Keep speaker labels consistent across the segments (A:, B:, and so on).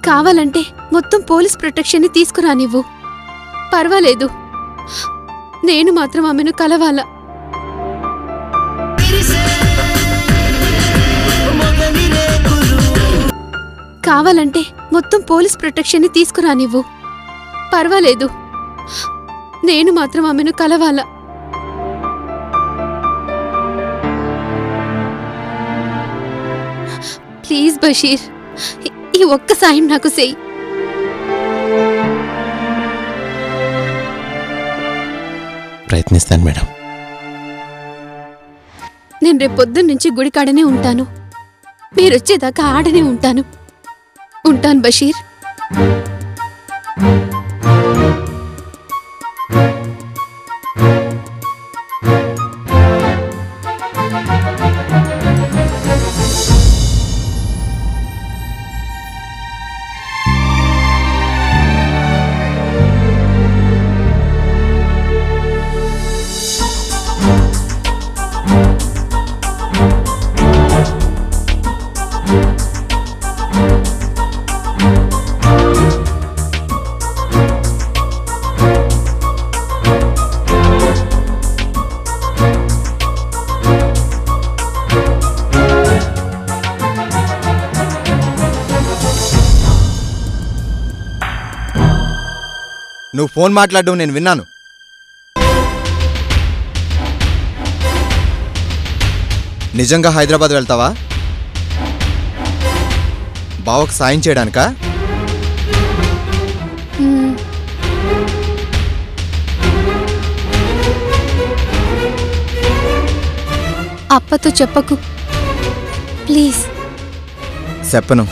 A: కావాలంటే మొత్తం పోలీస్ ప్రొటెక్షన్ని తీసుకురా నువ్వు పర్వాలేదు నేను మాత్రం ఆమెను కలవాలా కావాలంటే మొత్తం పోలీస్ ప్రొటెక్షన్ని తీసుకురా నువ్వు పర్వాలేదు నేను మాత్రం ఆమెను కలవాలా ప్లీజ్ బషీర్ ఈ- ఈ ఒక్క సాయం నాకు చెయ్యి
B: ప్రయత్నిస్తాను మేడం
A: నేను రేపు పొద్దున్న నుంచి గుడికాడనే ఉంటాను మీరొచ్చేదాకా ఆడనే ఉంటాను ఉంటాను బషీర్
C: నువ్వు ఫోన్ మాట్లాడడం నేను విన్నాను నిజంగా హైదరాబాద్ వెళ్తావా బావకు సాయం చేయడానికా
A: మ్మ్. అప్పతో చెప్పకు ప్లీజ్
C: చెప్పను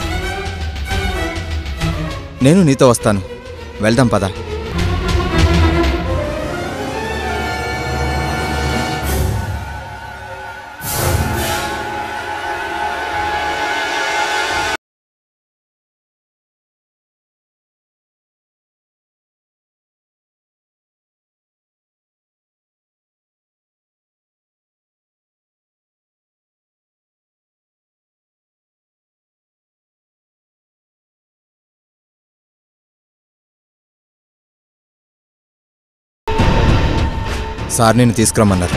C: నేను నీతో వస్తాను వెళ్దాం పద సార్ నేను తీసుకురమ్మన్నారు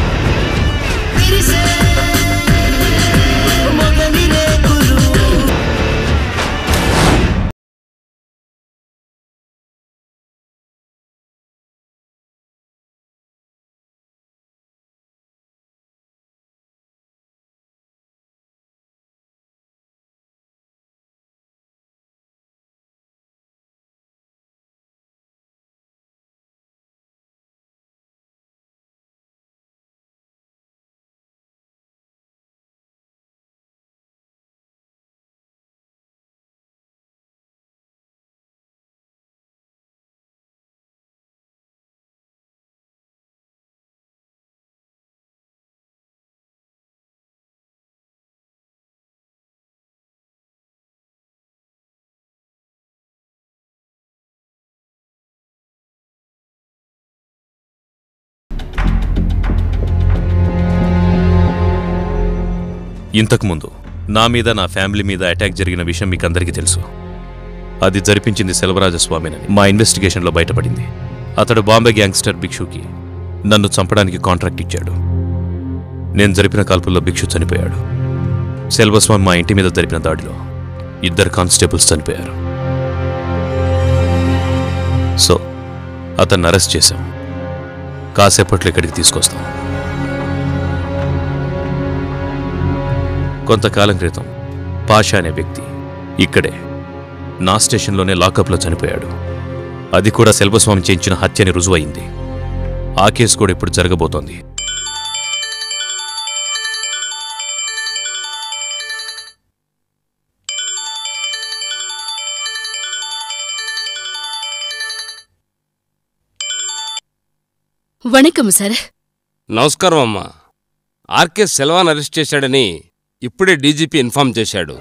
D: ఇంతకుముందు నా మీద నా ఫ్యామిలీ మీద అటాక్ జరిగిన విషయం మీకు అందరికీ తెలుసు అది జరిపించింది సెల్వరాజస్వామినని మా ఇన్వెస్టిగేషన్లో బయటపడింది అతడు బాంబే గ్యాంగ్స్టర్ భిక్షుకి నన్ను చంపడానికి కాంట్రాక్ట్ ఇచ్చాడు నేను జరిపిన కాల్పుల్లో భిక్షు చనిపోయాడు సెల్వస్వామి మా ఇంటి మీద జరిపిన దాడిలో ఇద్దరు కానిస్టేబుల్స్ చనిపోయారు సో అతన్ని అరెస్ట్ చేశాం కాసేపట్లో ఇక్కడికి తీసుకొస్తాం కొంతకాలం క్రితం పాషా అనే వ్యక్తి ఇక్కడే నా స్టేషన్లోనే లాకప్లో చనిపోయాడు అది కూడా సెల్వస్వామి చేయించిన హత్యని రుజువైంది ఆ కేసు కూడా ఇప్పుడు జరగబోతోంది
E: వణకం సార్
F: నమస్కారం అమ్మా ఆర్కే సెల్వాన్ అరెస్ట్ చేశాడని ఇప్పుడే డీజీపీ ఇన్ఫార్మ్ చేశాడు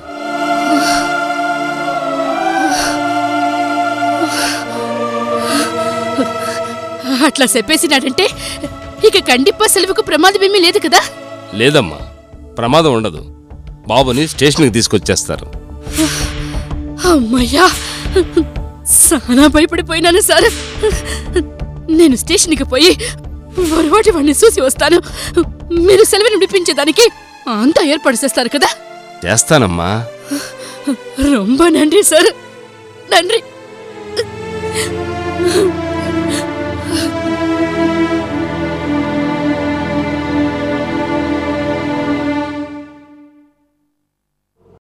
E: అట్లా చెప్పేసినాడంటే ఇక కండిప్ప సెలవుకు ప్రమాదమేమీ లేదు కదా
F: లేదమ్మా ప్రమాదం ఉండదు బాబుని స్టేషన్కి తీసుకొచ్చేస్తారు
E: అమ్మయ్యా చాలా భయపడిపోయినాను సార్ నేను స్టేషన్కి పోయి వరవాటి వాడిని చూసి వస్తాను మీరు సెలవుని విడిపించేదానికి అంతా ఏర్పాటు చేస్తారు కదా
F: చేస్తానమ్మా
E: ரொம்ப நன்றி சார் நன்றி